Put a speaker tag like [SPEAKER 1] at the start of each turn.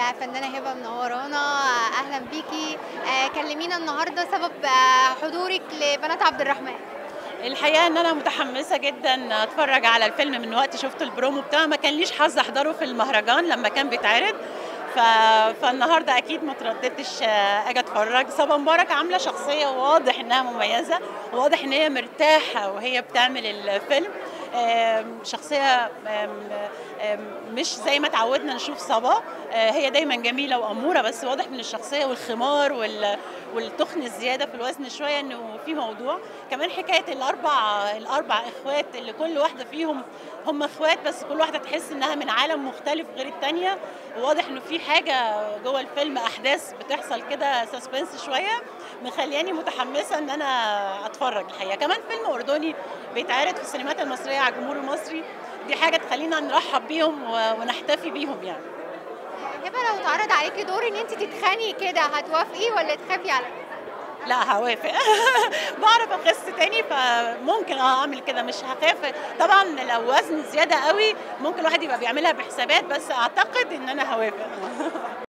[SPEAKER 1] الفنانة هبة منورانا أهلا بيكي آه، كلمينا النهاردة سبب آه، حضورك لبنات عبد الرحمن
[SPEAKER 2] الحقيقه ان انا متحمسه جدا اتفرج على الفيلم من وقت شفت البرومو بتاعه ما كان ليش حظ احضره في المهرجان لما كان بيتعرض ف... فالنهارده اكيد ما ترددتش آه، اجي اتفرج صبا مبارك عامله شخصيه واضح انها مميزه واضح ان هي مرتاحه وهي بتعمل الفيلم آم، شخصيه آم، آم، مش زي ما تعودنا نشوف صبا آه، هي دايما جميله واموره بس واضح من الشخصيه والخمار وال... والتخن الزياده في الوزن شويه انه في موضوع كمان حكايه الاربع الاربع اخوات اللي كل واحده فيهم هم اخوات بس كل واحده تحس انها من عالم مختلف غير الثانيه وواضح انه في حاجه جوه الفيلم احداث بتحصل كده سسبنس شويه مخلياني متحمسه ان انا اتفرج الحقيقه كمان فيلم اردني بيتعرض في السينمات المصريه على الجمهور المصري دي حاجه تخلينا نرحب بيهم و- ونحتفي بيهم يعني
[SPEAKER 1] هبة لو اتعرض عليكي دور ان انت تتخاني كده هتوافقي ولا تخافي على
[SPEAKER 2] لا هوافق بعرف اخس تاني فممكن اه اعمل كده مش هخاف طبعا لو وزن زياده قوي ممكن الواحد يبقى بيعملها بحسابات بس اعتقد ان انا هوافق